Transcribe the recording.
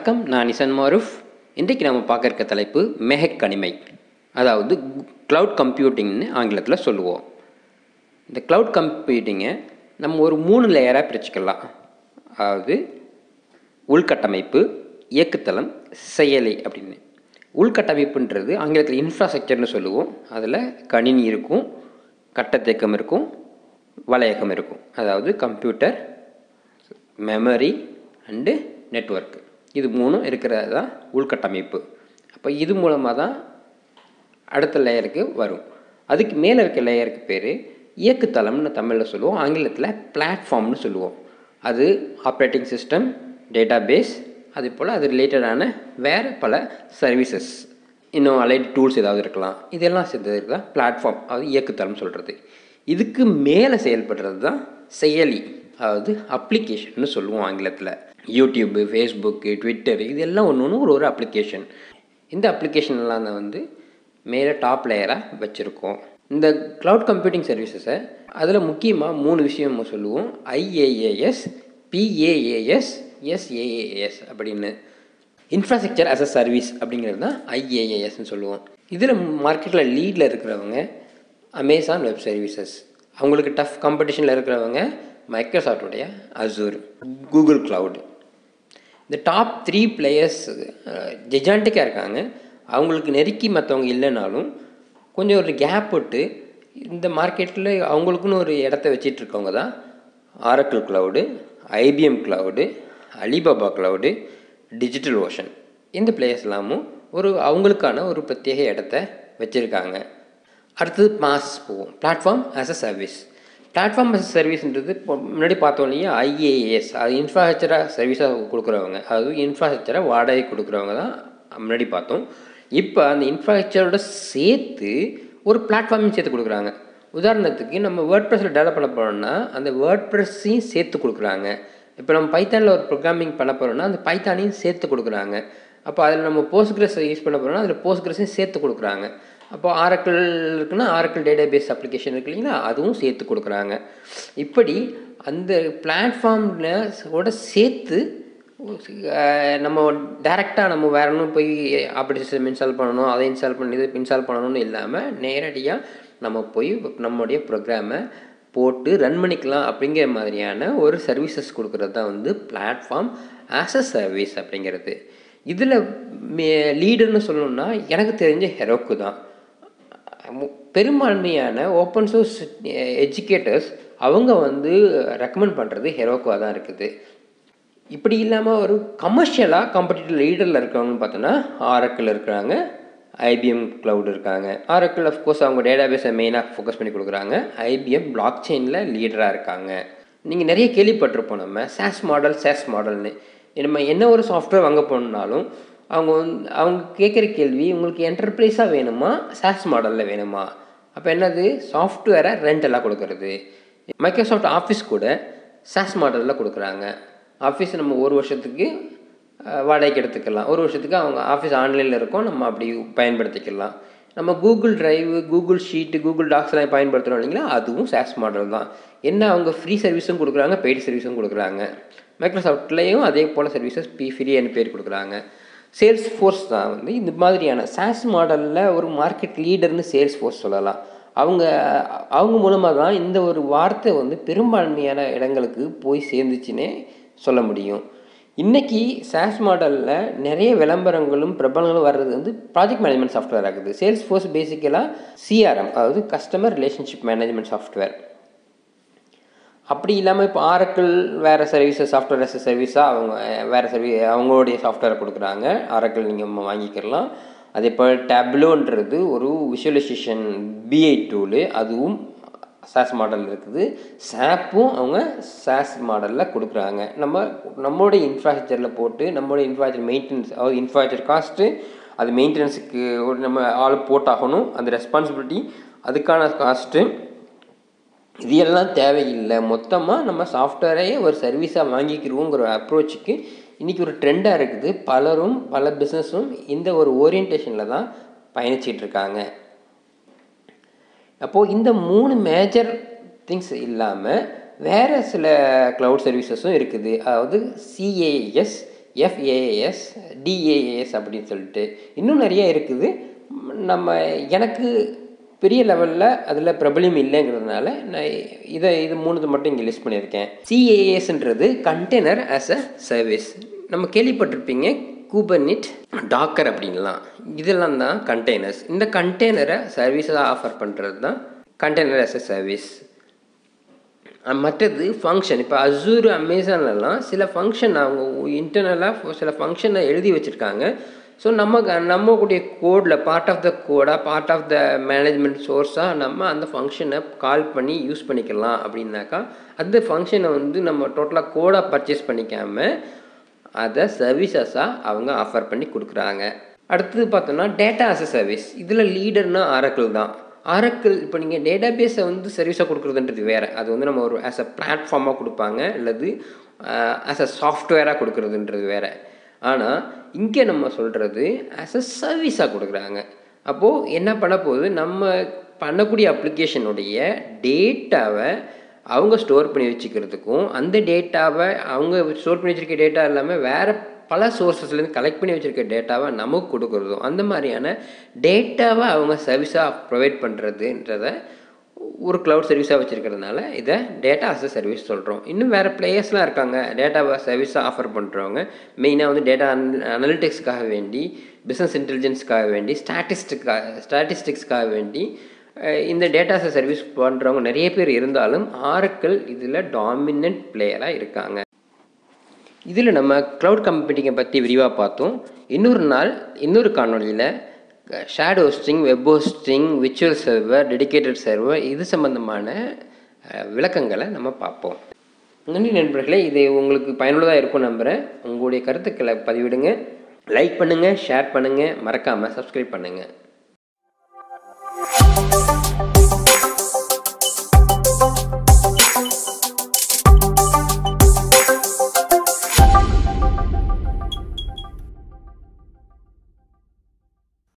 வணக்கம் நான் நிசன் மாருஃப் இன்றைக்கு நம்ம பார்க்க இருக்க தலைப்பு மெஹக் கனிமை அதாவது க்ளவுட் கம்ப்யூட்டிங்னு ஆங்கிலத்தில் சொல்லுவோம் இந்த க்ளவுட் கம்ப்யூட்டிங்கை நம்ம ஒரு மூணு லேயராக பிரிச்சுக்கலாம் அதாவது உள்கட்டமைப்பு இயக்குத்தளம் செயலி அப்படின்னு உள்கட்டமைப்புன்றது ஆங்கிலத்தில் இன்ஃப்ராஸ்ட்ரக்சர்னு சொல்லுவோம் அதில் கணினி இருக்கும் கட்டத்தேக்கம் இருக்கும் வலையகம் இருக்கும் அதாவது கம்ப்யூட்டர் மெமரி அண்டு நெட்வொர்க் இது மூணும் இருக்கிறது தான் உள்கட்டமைப்பு அப்போ இது மூலமாக தான் அடுத்த லேயருக்கு வரும் அதுக்கு மேலே இருக்க லேயருக்கு பேர் இயக்குத்தளம்னு தமிழில் சொல்லுவோம் ஆங்கிலத்தில் பிளாட்ஃபார்ம்னு சொல்லுவோம் அது ஆப்ரேட்டிங் சிஸ்டம் டேட்டா பேஸ் அது போல் அது ரிலேட்டடான வேறு பல சர்வீசஸ் இன்னும் அலைட் டூல்ஸ் ஏதாவது இருக்கலாம் இதெல்லாம் சேர்ந்ததுக்கு தான் பிளாட்ஃபார்ம் அதாவது இயக்குத்தளம் சொல்கிறது இதுக்கு மேலே செயல்படுறது தான் செயலி அதாவது அப்ளிகேஷன்னு சொல்லுவோம் ஆங்கிலத்தில் யூடியூப்பு ஃபேஸ்புக்கு ட்விட்டரு இதெல்லாம் ஒன்று ஒன்று ஒரு ஒரு அப்ளிகேஷன் இந்த அப்ளிகேஷன்லாம் தான் வந்து மேலே டாப் லேயராக வச்சுருக்கோம் இந்த க்ளவுட் கம்ப்யூட்டிங் சர்வீசஸை அதில் முக்கியமாக மூணு விஷயம் நம்ம சொல்லுவோம் ஐஏஏஎஸ் பிஏஏஎஸ் எஸ்ஏஏஎஸ் அப்படின்னு இன்ஃப்ராஸ்ட்ரக்சர் அஸ் அ சர்வீஸ் அப்படிங்கிறது தான் ஐஏஏஎஸ்ன்னு சொல்லுவோம் இதில் மார்க்கெட்டில் லீடில் இருக்கிறவங்க அமேசான் வெப் சர்வீசஸ் அவங்களுக்கு டஃப் காம்படிஷனில் இருக்கிறவங்க மைக்ரோசாஃப்டுடைய அசூர் கூகுள் க்ளவுட் இந்த டாப் த்ரீ பிளேயர்ஸ் ஜெஜான்டிக்காக இருக்காங்க அவங்களுக்கு நெருக்கி மற்றவங்க இல்லைனாலும் கொஞ்சம் ஒரு கேப் விட்டு இந்த மார்க்கெட்டில் அவங்களுக்குன்னு ஒரு இடத்த வச்சிட்ருக்கவங்க தான் Oracle cloud IBM cloud Alibaba cloud digital ocean இந்த பிளேயர்ஸ் எல்லாமும் ஒரு அவங்களுக்கான ஒரு பிரத்யேக இடத்த வச்சுருக்காங்க அடுத்தது மாஸ் போவோம் platform as a service platform as a சர்வீஸ்ன்றது இப்போ முன்னாடி பார்த்தோம் இல்லையா ஐஏஎஸ் அது இன்ஃப்ராஸ்ட்ரக்சராக சர்வீஸாக கொடுக்குறவங்க அதாவது இன்ஃப்ராஸ்ட்ரக்சரை வாடகை கொடுக்குறவங்க தான் முன்னாடி பார்த்தோம் இப்போ அந்த இன்ஃப்ராஸ்ட்ரக்சரோட சேர்த்து ஒரு பிளாட்ஃபார்மையும் சேர்த்து கொடுக்குறாங்க உதாரணத்துக்கு நம்ம வேர்ட் ப்ரெஸ்ஸில் டெவலப் பண்ண போகிறோம்னா அந்த வேர்ட் ப்ரெஸ்ஸையும் சேர்த்து கொடுக்குறாங்க இப்போ நம்ம பைத்தானில் ஒரு ப்ரோக்ராமிங் பண்ண போகிறோம்னா அந்த பைத்தானையும் சேர்த்து கொடுக்குறாங்க அப்போ அதில் நம்ம போஸ்ட்கிரஸ் யூஸ் பண்ண போகிறோம்னா அதில் போஸ்ட்கிரஸையும் சேர்த்து கொடுக்குறாங்க அப்போ ஆரக்கிள் இருக்குன்னா ஆரக்கிள் டேட்டா பேஸ் அப்ளிகேஷன் இருக்கு இல்லைங்களா அதுவும் சேர்த்து கொடுக்குறாங்க இப்படி அந்த பிளாட்ஃபார்மோட சேர்த்து நம்ம டேரெக்டாக நம்ம வேற ஒன்றும் போய் ஆப்ரேட்டிங் சிஸ்டம் இன்ஸ்டால் பண்ணணும் அதை இன்ஸ்டால் பண்ணி இது இன்ஸ்டால் பண்ணணும்னு இல்லாமல் நேரடியாக நம்ம போய் நம்முடைய ப்ரோக்ராமை போட்டு ரன் பண்ணிக்கலாம் அப்படிங்கிற மாதிரியான ஒரு சர்வீசஸ் கொடுக்குறது தான் வந்து பிளாட்ஃபார்ம் ஆஸ் அ சர்வீஸ் அப்படிங்கிறது இதில் லீடர்னு சொல்லணும்னா எனக்கு தெரிஞ்ச ஹெரோக்கு தான் பெரும்பான்மையான ஓப்பன் சோர்ஸ் எஜுகேட்டர்ஸ் அவங்க வந்து ரெக்கமெண்ட் பண்ணுறது ஹெரோக்குவாக தான் இருக்குது இப்படி இல்லாமல் ஒரு கமர்ஷியலாக காம்படிட்டிவ் லீடரில் இருக்கிறவங்கன்னு பார்த்தோன்னா ஆரக்கிள் இருக்கிறாங்க ஐபிஎம் க்ளவுட் இருக்காங்க ஆரக்கிள் அஃப்கோர்ஸ் அவங்க டேட்டா பேஸை மெயினாக ஃபோக்கஸ் பண்ணி கொடுக்குறாங்க ஐபிஎம் பிளாக் செயினில் லீடராக இருக்காங்க நீங்கள் நிறைய கேள்விப்பட்டிருப்போம் நம்ம சேஸ் மாடல் சேஸ் மாடல்னு நம்ம என்ன ஒரு சாஃப்ட்வேர் வாங்க போனாலும் அவங்க வந்து அவங்க கேட்குற கேள்வி உங்களுக்கு என்டர்பிரைஸாக வேணுமா சாஸ் மாடலில் வேணுமா அப்போ என்னது சாஃப்ட்வேரை ரெண்டெல்லாம் கொடுக்குறது மைக்ரோசாஃப்ட் ஆஃபீஸ் கூட சாஸ் மாடலில் கொடுக்குறாங்க ஆஃபீஸ் நம்ம ஒரு வருஷத்துக்கு வாடகைக்கு எடுத்துக்கலாம் ஒரு வருஷத்துக்கு அவங்க ஆஃபீஸ் ஆன்லைனில் இருக்கும் நம்ம அப்படி பயன்படுத்திக்கலாம் நம்ம Google drive Google sheet Google டாக்ஸ்லாம் பயன்படுத்துகிறோம் இல்லைங்களா அதுவும் சாஸ் மாடல் தான் என்ன அவங்க ஃப்ரீ சர்வீஸும் கொடுக்குறாங்க பெய்டு சர்வீஸும் கொடுக்குறாங்க மைக்ரோசாஃப்ட்லேயும் அதே போல் சர்வீசஸ் பி ஃப்ரீன்னு பேர் கொடுக்குறாங்க சேல்ஸ் ஃபோர்ஸ் தான் வந்து இந்த மாதிரியான சாஸ் மாடலில் ஒரு மார்க்கெட் லீடர்னு சேல்ஸ் ஃபோர்ஸ் சொல்லலாம் அவங்க அவங்க மூலமாக தான் இந்த ஒரு வார்த்தை வந்து பெரும்பான்மையான இடங்களுக்கு போய் சேர்ந்துச்சுன்னே சொல்ல முடியும் இன்றைக்கி சாஸ் மாடலில் நிறைய விளம்பரங்களும் பிரபலங்களும் வர்றது வந்து ப்ராஜெக்ட் மேனேஜ்மெண்ட் சாஃப்ட்வேர் ஆகுது சேல்ஸ் ஃபோர்ஸ் பேசிக்கலாக சிஆர்எம் அதாவது கஸ்டமர் ரிலேஷன்ஷிப் மேனேஜ்மெண்ட் சாஃப்ட்வேர் அப்படி இல்லாமல் இப்போ ஆரக்கிள் வேறு சர்வீஸஸ் சாஃப்ட்வேர் எஸ் சர்வீஸாக அவங்க வேறு சர்வீ அவங்களுடைய சாஃப்ட்வேரை கொடுக்குறாங்க ஆரக்கிள் நீங்கள் வாங்கிக்கலாம் அதே போல் டேப்லோன்றது ஒரு விஷுவலைசேஷன் பிஐ டூலு அதுவும் சாஸ் மாடல் இருக்குது சாப்பும் அவங்க சாஸ் மாடலில் கொடுக்குறாங்க நம்ம நம்மளுடைய இன்ஃப்ராஸ்ட்ரக்சரில் போட்டு நம்மளுடைய இன்ஃப்ராஸ்ட்ரக்சர் மெயின்டெனன்ஸ் அதாவது இன்ஃப்ராஸ்ட்ரக்சர் காஸ்ட்டு அது மெயின்டெனன்ஸுக்கு ஒரு நம்ம ஆள் போட்டாகணும் அந்த ரெஸ்பான்சிபிலிட்டி அதுக்கான காஸ்ட்டு இது எல்லாம் தேவையில்லை மொத்தமாக நம்ம சாஃப்ட்வேரையே ஒரு சர்வீஸாக வாங்கிக்கிறோங்கிற அப்ரோச்சுக்கு இன்றைக்கி ஒரு ட்ரெண்டாக இருக்குது பலரும் பல பிஸ்னஸும் இந்த ஒரு ஓரியன்டேஷனில் தான் பயணிச்சிட்டு இருக்காங்க அப்போது இந்த மூணு மேஜர் திங்ஸ் இல்லாமல் வேறு சில க்ளவுட் சர்வீசஸும் இருக்குது அதாவது சிஏஎஸ் எஃப்ஏஏஎஸ் டிஏஏஎஸ் அப்படின்னு சொல்லிட்டு இன்னும் நிறைய இருக்குது நம்ம எனக்கு பெரிய லெவலில் அதில் பிரபலியம் இல்லைங்கிறதுனால நான் இதை இது மூணுது மட்டும் இங்கே லிஸ்ட் பண்ணியிருக்கேன் சிஏஎஸ்ன்றது கண்டெய்னர் ஆஸ் அ சர்வீஸ் நம்ம கேள்விப்பட்டிருப்பீங்க கூபர்னிட் டாக்கர் அப்படின்லாம் இதெல்லாம் தான் கண்டெய்னர்ஸ் இந்த கண்டெய்னரை சர்வீஸாக ஆஃபர் பண்ணுறது தான் கண்டெய்னர் ஆஸ் அ சர்வீஸ் மற்றது ஃபங்க்ஷன் இப்போ அசூர் அமேசான்லலாம் சில ஃபங்க்ஷன் அவங்க இன்டர்னலாக சில ஃபங்க்ஷனை எழுதி வச்சுருக்காங்க ஸோ நம்ம நம்ம கூடிய கோடில் பார்ட் ஆஃப் த கோடாக பார்ட் ஆஃப் த மேனேஜ்மெண்ட் சோர்ஸாக நம்ம அந்த ஃபங்க்ஷனை கால் பண்ணி யூஸ் பண்ணிக்கலாம் அப்படின்னாக்கா அந்த ஃபங்க்ஷனை வந்து நம்ம டோட்டலாக கோடாக பர்ச்சேஸ் பண்ணிக்காமல் அதை சர்வீசஸாக அவங்க ஆஃபர் பண்ணி கொடுக்குறாங்க அடுத்தது பார்த்தோம்னா டேட்டா அஸ் அ சர்வீஸ் இதில் லீடர்னால் ஆரக்கிள் தான் ஆரக்கிள் இப்போ நீங்கள் டேட்டா பேஸை வந்து சர்வீஸாக கொடுக்குறதுன்றது வேறு அது வந்து நம்ம ஒரு ஆஸ் அ பிளாட்ஃபார்மாக கொடுப்பாங்க அல்லது ஆஸ் அ சாஃப்ட்வேராக கொடுக்குறதுன்றது வேறு ஆனால் இங்கே நம்ம சொல்கிறது ஆஸ் அ சர்வீஸாக கொடுக்குறாங்க அப்போது என்ன பண்ண போகுது நம்ம பண்ணக்கூடிய அப்ளிகேஷனுடைய டேட்டாவை அவங்க ஸ்டோர் பண்ணி வச்சுக்கிறதுக்கும் அந்த டேட்டாவை அவங்க ஸ்டோர் பண்ணி வச்சுருக்க டேட்டா இல்லாமல் வேறு பல சோர்ஸஸ்லேருந்து கலெக்ட் பண்ணி வச்சுருக்க டேட்டாவை நமக்கு கொடுக்குறதும் அந்த மாதிரியான டேட்டாவை அவங்க சர்வீஸாக ப்ரொவைட் பண்ணுறதுன்றத ஒரு க்ளவுட் சர்வீஸாக வச்சுருக்கிறதுனால இதை டேட்டா அஸ் அ சர்வீஸ் சொல்கிறோம் இன்னும் வேறு பிளேயர்ஸ்லாம் இருக்காங்க டேட்டாவை சர்வீஸாக ஆஃபர் பண்ணுறவங்க மெயினாக வந்து டேட்டா அனலிட்டிக்ஸ்க்காக வேண்டி பிஸ்னஸ் இன்டெலிஜென்ஸ்க்காக வேண்டி ஸ்டாட்டிஸ்டிக்காக ஸ்டாட்டிஸ்டிக்ஸ்க்காக வேண்டி இந்த டேட்டாஸை சர்வீஸ் பண்ணுறவங்க நிறைய பேர் இருந்தாலும் ஆரக்கிள் இதில் டாமினன்ட் பிளேயராக இருக்காங்க இதில் நம்ம க்ளவுட் கம்ப்யூட்டிங்கை பற்றி விரிவாக பார்த்தோம் இன்னொரு நாள் இன்னொரு காணொலியில் shared hosting web hosting virtual server dedicated server இது சம்மந்தமான விளக்கங்களை நம்ம பார்ப்போம் நன்றி நண்பர்களே இது உங்களுக்கு பயனுள்ளதாக இருக்கும் நம்புகிறேன் உங்களுடைய கருத்துக்களை பதிவிடுங்க லைக் பண்ணுங்கள் ஷேர் பண்ணுங்கள் மறக்காமல் சப்ஸ்கிரைப் பண்ணுங்கள்